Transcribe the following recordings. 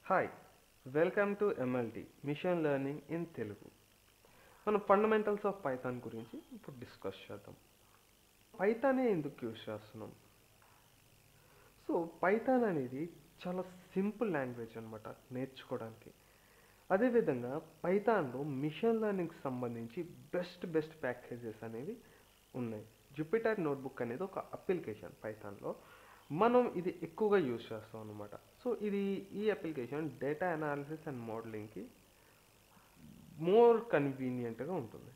hi welcome to MLT machine learning in Telugu మనం fundamentals of Python గురించి ఇప్పుడు discuss చేద్దాం పైథానే ఎందుకు యూజ్ చేస్తున్నాం సో పైథాన్ అనేది చాలా సింపుల్ లాంగ్వేజ్ అనమాట నేర్చుకోవడానికి అదేవిధంగా పైథాన్లో మిషన్ లెర్నింగ్కి సంబంధించి బెస్ట్ బెస్ట్ ప్యాకేజెస్ అనేవి ఉన్నాయి జూపిటర్ నోట్బుక్ అనేది ఒక అప్లికేషన్ పైథాన్లో మనం ఇది ఎక్కువగా యూజ్ చేస్తాం అనమాట సో ఇది ఈ అప్లికేషన్ డేటా అనాలిసిస్ అండ్ మోడలింగ్కి మోర్ కన్వీనియంట్గా ఉంటుంది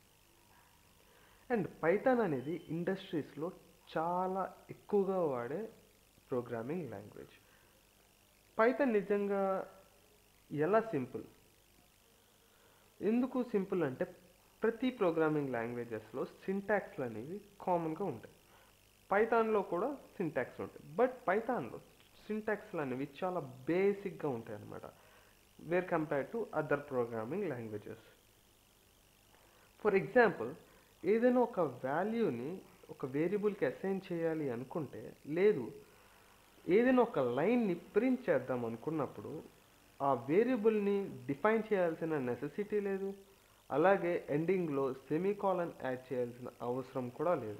అండ్ పైథాన్ అనేది ఇండస్ట్రీస్లో చాలా ఎక్కువగా వాడే ప్రోగ్రామింగ్ లాంగ్వేజ్ పైథాన్ నిజంగా ఎలా సింపుల్ ఎందుకు సింపుల్ అంటే ప్రతి ప్రోగ్రామింగ్ లాంగ్వేజెస్లో సింటాక్స్లు అనేవి కామన్గా ఉంటాయి పైథాన్లో కూడా సింటాక్స్ ఉంటాయి బట్ పైథాన్లో సింటాక్స్లు అనేవి చాలా బేసిక్గా ఉంటాయి అన్నమాట where compare to other programming languages for example ఏదైనా ఒక వాల్యూని ఒక వేరియబుల్కి అసైన్ చేయాలి అనుకుంటే లేదు ఏదైనా ఒక లైన్ని ప్రింట్ చేద్దాం అనుకున్నప్పుడు ఆ వేరియబుల్ని డిఫైన్ చేయాల్సిన నెసెసిటీ లేదు అలాగే ఎండింగ్లో సెమీకాలన్ యాడ్ చేయాల్సిన అవసరం కూడా లేదు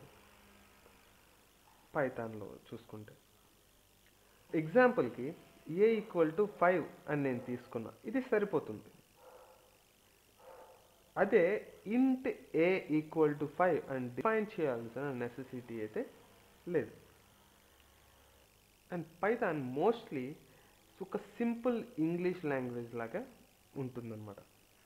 పైథాన్లో చూసుకుంటే ఎగ్జాంపుల్కి ఏ ఈక్వల్ టు ఫైవ్ అని నేను తీసుకున్నా ఇది సరిపోతుంది అదే int a equal to five అని డిఫైన్ చేయాల్సిన నెసెసిటీ అయితే లేదు అండ్ పైథాన్ మోస్ట్లీ ఒక సింపుల్ ఇంగ్లీష్ లాంగ్వేజ్ లాగా ఉంటుందన్నమాట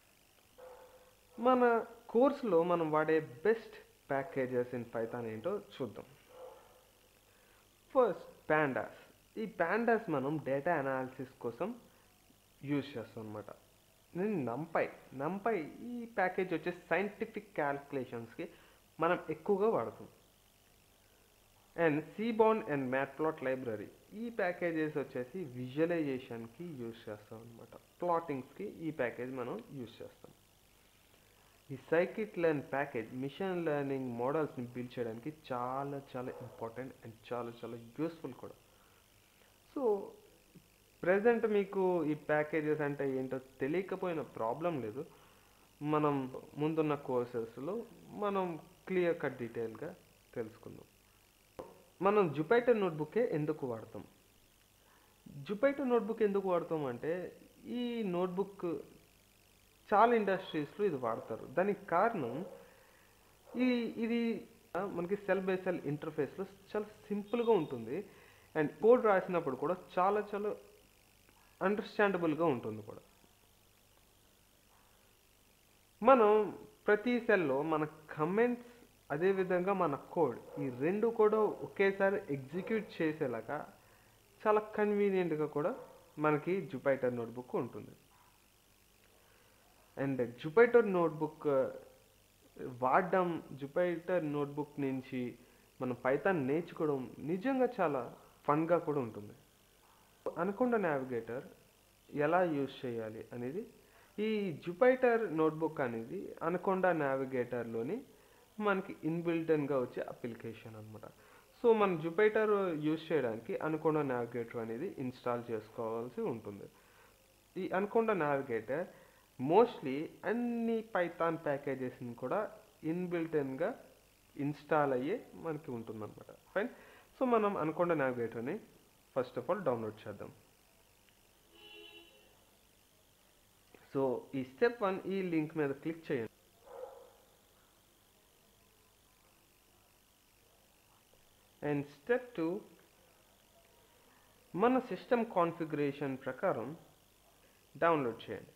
మన కోర్సులో మనం వాడే బెస్ట్ ప్యాకేజెస్ ఇన్ పైథాన్ ఏంటో చూద్దాం ఫస్ట్ ప్యాండాస్ ఈ ప్యాండాస్ మనం డేటా అనాలిసిస్ కోసం యూజ్ చేస్తాం అనమాట నేను నంపై నంపై ఈ ప్యాకేజ్ వచ్చేసి సైంటిఫిక్ క్యాల్కులేషన్స్కి మనం ఎక్కువగా వాడతాం and seaborn and matplot library ఈ ప్యాకేజెస్ వచ్చేసి విజువలైజేషన్కి యూజ్ చేస్తాం అనమాట ప్లాటింగ్స్కి ఈ ప్యాకేజ్ మనం యూజ్ చేస్తాం ఈ scikit learn package machine learning మోడల్స్ని బిల్డ్ చేయడానికి చాలా చాలా ఇంపార్టెంట్ అండ్ చాలా చాలా యూస్ఫుల్ కూడా సో ప్రజెంట్ మీకు ఈ ప్యాకేజెస్ అంటే ఏంటో తెలియకపోయిన ప్రాబ్లం లేదు మనం ముందున్న కోర్సెస్లో మనం క్లియర్ కట్ డీటెయిల్గా తెలుసుకుందాం మనం జుపైటర్ నోట్బుకే ఎందుకు వాడతాం జుపైటర్ నోట్బుక్ ఎందుకు వాడతాం అంటే ఈ నోట్బుక్ చాలా ఇండస్ట్రీస్లో ఇది వాడతారు దానికి కారణం ఈ ఇది మనకి సెల్ బై సెల్ ఇంటర్ఫేస్లో చాలా సింపుల్గా ఉంటుంది అండ్ కోడ్ రాసినప్పుడు కూడా చాలా చాలా అండర్స్టాండబుల్గా ఉంటుంది కూడా మనం ప్రతి సెల్లో మన కమెంట్స్ అదేవిధంగా మన కోడ్ ఈ రెండు కూడా ఒకేసారి ఎగ్జిక్యూట్ చేసేలాగా చాలా కన్వీనియంట్గా కూడా మనకి జుపైటర్ నోట్బుక్ ఉంటుంది అండ్ జుపైటర్ నోట్బుక్ వాడడం జుపైటర్ నోట్బుక్ నుంచి మనం పైథాన్ నేర్చుకోవడం నిజంగా చాలా ఫన్గా కూడా ఉంటుంది అనకొండ నావిగేటర్ ఎలా యూజ్ చేయాలి అనేది ఈ జుపైటర్ నోట్బుక్ అనేది అనకొండ నావిగేటర్లోని మనకి ఇన్బిల్టన్గా వచ్చే అప్లికేషన్ అనమాట సో మన జుపైటర్ యూజ్ చేయడానికి అనుకొండ నావిగేటర్ అనేది ఇన్స్టాల్ చేసుకోవాల్సి ఉంటుంది ఈ అనుకొండ నావిగేటర్ మోస్ట్లీ అన్ని పైథాన్ ప్యాకేజెస్ని కూడా ఇన్బిల్టన్గా ఇన్స్టాల్ అయ్యే మనకి ఉంటుందన్నమాట ఫైన్ సో మనం అనుకొండ నావిగేటర్ని ఫస్ట్ ఆఫ్ ఆల్ డౌన్లోడ్ చేద్దాం సో ఈ స్టెప్ వన్ ఈ లింక్ మీద క్లిక్ చేయండి అండ్ స్టెప్ టూ మన సిస్టమ్ కాన్ఫిగరేషన్ ప్రకారం డౌన్లోడ్ చేయండి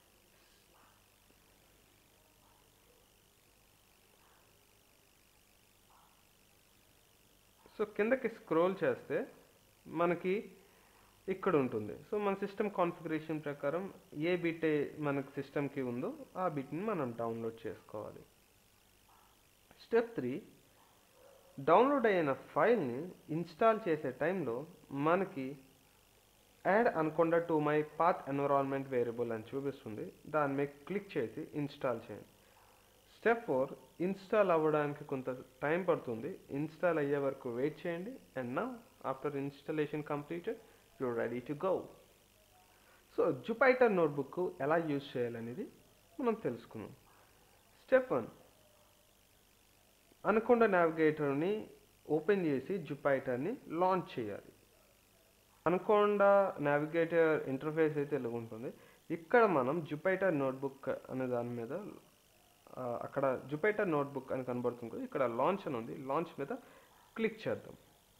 సో కిందకి స్క్రోల్ చేస్తే మనకి ఇక్కడ ఉంటుంది సో మన సిస్టమ్ కాన్ఫిగరేషన్ ప్రకారం ఏ బిట్ మనకు సిస్టమ్కి ఉందో ఆ బిట్ని మనం డౌన్లోడ్ చేసుకోవాలి స్టెప్ త్రీ డౌన్లోడ్ అయిన ఫైల్ని ఇన్స్టాల్ చేసే టైంలో మనకి add Anaconda to my path environment variable అని చూపిస్తుంది దాని మీద క్లిక్ చేసి ఇన్స్టాల్ చేయండి స్టెప్ ఫోర్ ఇన్స్టాల్ అవ్వడానికి కొంత టైం పడుతుంది ఇన్స్టాల్ అయ్యే వరకు వెయిట్ చేయండి అండ్ నా after installation completed you're ready to go so Jupyter notebook ఎలా యూజ్ చేయాలనేది మనం తెలుసుకుందాం స్టెప్ వన్ అనుకొండ నావిగేటర్ని ఓపెన్ చేసి జుపైటర్ని లాంచ్ చేయాలి అనుకొండ నావిగేటర్ ఇంటర్ఫేస్ అయితే ఇలా ఉంటుంది ఇక్కడ మనం జుపైటర్ నోట్బుక్ అనే దాని మీద ఆ, అక్కడ జుపైటర్ నోట్బుక్ అని కనబడుతుంది కదా, ఇక్కడ లాంచ్ అని ఉంది లాంచ్ మీద క్లిక్ చేద్దాం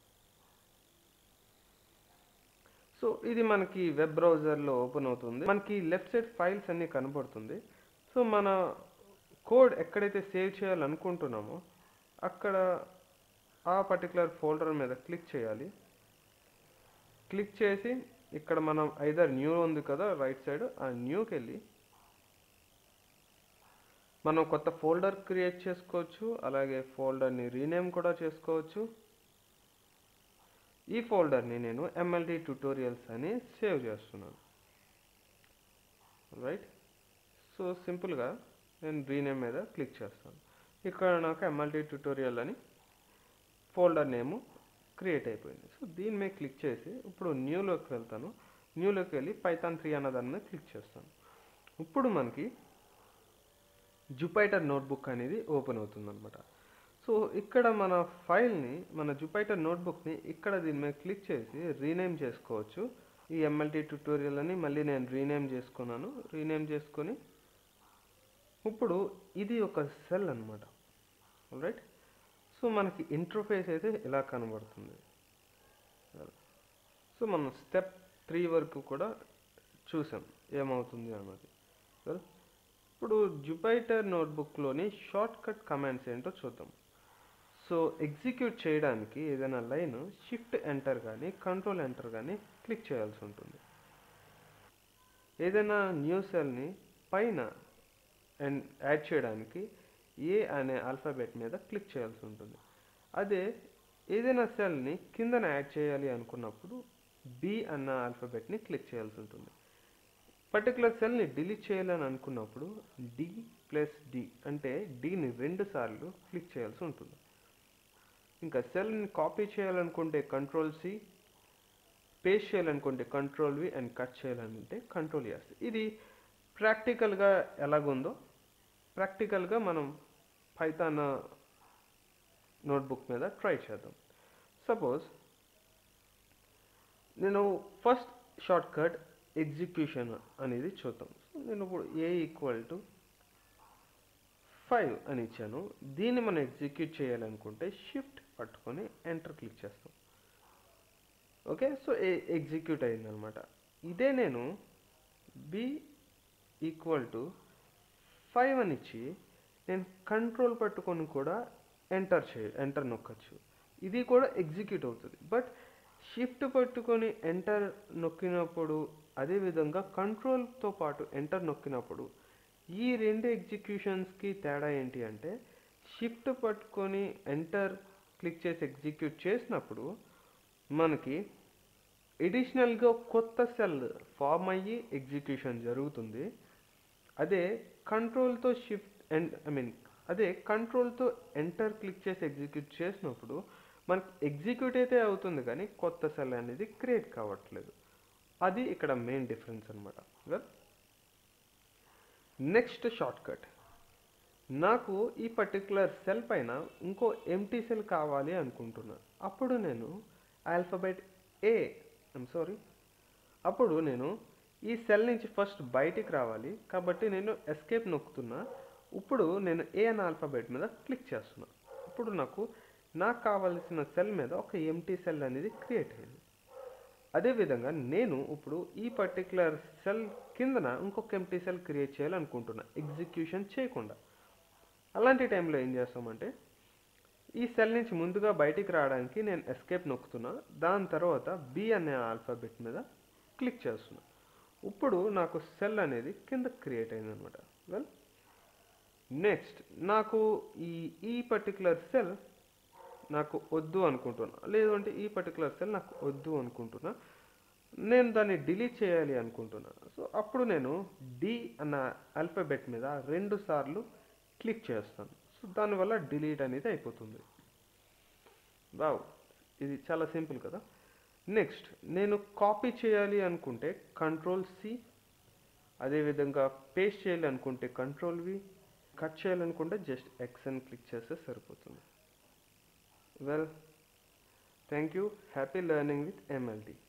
సో ఇది మనకి వెబ్ బ్రౌజర్లో ఓపెన్ అవుతుంది మనకి లెఫ్ట్ సైడ్ ఫైల్స్ అన్నీ కనబడుతుంది సో మన కోడ్ ఎక్కడైతే సేవ్ చేయాలనుకుంటున్నామో అక్కడ ఆ పర్టికులర్ ఫోల్డర్ మీద క్లిక్ చేయాలి క్లిక్ చేసి ఇక్కడ మనం ఐదర్ న్యూ ఉంది కదా రైట్ సైడ్ ఆ న్యూకి వెళ్ళి మనం కొత్త ఫోల్డర్ క్రియేట్ చేసుకోవచ్చు అలాగే ఫోల్డర్ని రీనేమ్ కూడా చేసుకోవచ్చు ఈ ఫోల్డర్ని నేను ఎంఎల్టీ ట్యూటోరియల్స్ అని సేవ్ చేస్తున్నాను రైట్ సో సింపుల్గా నేను రీనేమ్ మీద క్లిక్ చేస్తాను ఇక్కడ నాకు ఎంఎల్టీ ట్యూటోరియల్ అని ఫోల్డర్ నేము క్రియేట్ అయిపోయింది సో దీని మీద క్లిక్ చేసి ఇప్పుడు న్యూలోకి వెళ్తాను న్యూలోకి వెళ్ళి పైథాన్ త్రీ అన్న దాని మీద క్లిక్ చేస్తాను ఇప్పుడు మనకి జుపైటర్ నోట్బుక్ అనేది ఓపెన్ అవుతుంది అనమాట సో ఇక్కడ మన ఫైల్ని మన జుపైటర్ నోట్బుక్ని ఇక్కడ దీని మీద క్లిక్ చేసి రీనేమ్ చేసుకోవచ్చు ఈ ఎంఎల్టీ ట్యూటోరియల్ అని మళ్ళీ నేను రీనేమ్ చేసుకున్నాను రీనేమ్ చేసుకొని ఇప్పుడు ఇది ఒక సెల్ అనమాట రైట్ సో మనకి ఇంటర్ఫేస్ అయితే ఇలా కనబడుతుంది సో మనం స్టెప్ త్రీ వరకు కూడా చూసాం ఏమవుతుంది అన్నది Well, ఇప్పుడు జుపైటర్ నోట్బుక్లోని షార్ట్ కట్ కమాండ్స్ ఏంటో చూద్దాం సో ఎగ్జిక్యూట్ చేయడానికి ఏదైనా లైన్ షిఫ్ట్ ఎంటర్ కానీ కంట్రోల్ ఎంటర్ కానీ క్లిక్ చేయాల్సి ఉంటుంది ఏదైనా న్యూ సెల్ని పైన అండ్ యాడ్ చేయడానికి ఏ అనే ఆల్ఫాబెట్ మీద క్లిక్ చేయాల్సి ఉంటుంది అదే ఏదైనా సెల్ని కిందన యాడ్ చేయాలి అనుకున్నప్పుడు బి అన్న ఆల్ఫాబెట్ని క్లిక్ చేయాల్సి ఉంటుంది పర్టికులర్ సెల్ని డిలీట్ చేయాలని అనుకున్నప్పుడు డి ప్లస్ డి అంటే డిని రెండు సార్లు క్లిక్ చేయాల్సి ఉంటుంది ఇంకా సెల్ని కాపీ చేయాలనుకుంటే కంట్రోల్ సి పేస్ట్ చేయాలనుకుంటే కంట్రోల్ వి అండ్ కట్ చేయాలనుకుంటే కంట్రోల్ ఎస్ ఇది ప్రాక్టికల్గా ఎలాగుందో ప్రాక్టికల్గా మనం పైథాన్ నోట్బుక్ మీద ట్రై చేద్దాం సపోజ్ నేను ఫస్ట్ షార్ట్ కట్ ఎగ్జిక్యూషన్ అనేది చూద్దాం సో నేను ఇప్పుడు ఏ ఈక్వల్ టు ఫైవ్ అని ఇచ్చాను దీన్ని మనం ఎగ్జిక్యూట్ చేయాలనుకుంటే షిఫ్ట్ పట్టుకొని ఎంటర్ క్లిక్ చేస్తాం ఓకే సో ఏ ఎగ్జిక్యూట్ అయిందనమాట ఇదే నేను బి ఈక్వల్ టు ఫైవ్ అని ఇచ్చి నేను కంట్రోల్ పట్టుకొని కూడా ఎంటర్ చేయ ఎంటర్ నొక్కచ్చు ఇది కూడా ఎగ్జిక్యూట్ అవుతుంది బట్ షిఫ్ట్ పట్టుకొని ఎంటర్ నొక్కినప్పుడు అదేవిధంగా కంట్రోల్తో పాటు ఎంటర్ నొక్కినప్పుడు ఈ రెండు ఎగ్జిక్యూషన్స్కి తేడా ఏంటి అంటే షిఫ్ట్ పట్టుకొని ఎంటర్ క్లిక్ చేసి ఎగ్జిక్యూట్ చేసినప్పుడు మనకి ఎడిషనల్గా కొత్త సెల్ ఫామ్ అయ్యి ఎగ్జిక్యూషన్ జరుగుతుంది అదే కంట్రోల్తో షిఫ్ట్ అండ్ ఐ మీన్ అదే కంట్రోల్తో ఎంటర్ క్లిక్ చేసి ఎగ్జిక్యూట్ చేసినప్పుడు మనకి ఎగ్జిక్యూట్ అయితే అవుతుంది కానీ కొత్త సెల్ అనేది క్రియేట్ కావట్లేదు అది ఇక్కడ మెయిన్ డిఫరెన్స్ అనమాట వెల్ నెక్స్ట్ షార్ట్ కట్ నాకు ఈ పర్టికులర్ సెల్ పైన ఇంకో ఎంటీ సెల్ కావాలి అనుకుంటున్నా అప్పుడు నేను ఆల్ఫాబెట్ ఏ ఐమ్ సారీ అప్పుడు నేను ఈ సెల్ నుంచి ఫస్ట్ బయటికి రావాలి కాబట్టి నేను ఎస్కేప్ నొక్కుతున్నా ఇప్పుడు నేను ఏ అనే ఆల్ఫాబెట్ మీద క్లిక్ చేస్తున్నా ఇప్పుడు నాకు నాకు కావాల్సిన సెల్ మీద ఒక ఎంటీ సెల్ అనేది క్రియేట్ అయింది అదేవిధంగా నేను ఇప్పుడు ఈ పర్టికులర్ సెల్ కిందన ఇంకొక ఎంటీ సెల్ క్రియేట్ చేయాలనుకుంటున్నా ఎగ్జిక్యూషన్ చేయకుండా అలాంటి టైంలో ఏం చేస్తామంటే ఈ సెల్ నుంచి ముందుగా బయటికి రావడానికి నేను ఎస్కేప్ నొక్కుతున్నా దాని తర్వాత బి అనే ఆల్ఫాబెట్ మీద క్లిక్ చేస్తున్నా ఇప్పుడు నాకు సెల్ అనేది కింద క్రియేట్ అయిందనమాట వెల్ నెక్స్ట్ నాకు ఈ ఈ పర్టికులర్ సెల్ నాకు వద్దు అనుకుంటున్నా లేదంటే ఈ పర్టికులర్ సెల్ నాకు వద్దు అనుకుంటున్నా నేను దాన్ని డిలీట్ చేయాలి అనుకుంటున్నా సో అప్పుడు నేను డి అన్న ఆల్ఫాబెట్ మీద రెండు సార్లు క్లిక్ చేస్తాను సో దానివల్ల డిలీట్ అనేది అయిపోతుంది వావ్ ఇది చాలా సింపుల్ కదా నెక్స్ట్ నేను కాపీ చేయాలి అనుకుంటే కంట్రోల్ సి అదేవిధంగా పేస్ట్ చేయాలనుకుంటే కంట్రోల్ వి కట్ చేయాలనుకుంటే జస్ట్ ఎక్స్ అని క్లిక్ చేస్తే సరిపోతుంది well thank you happy learning with MLT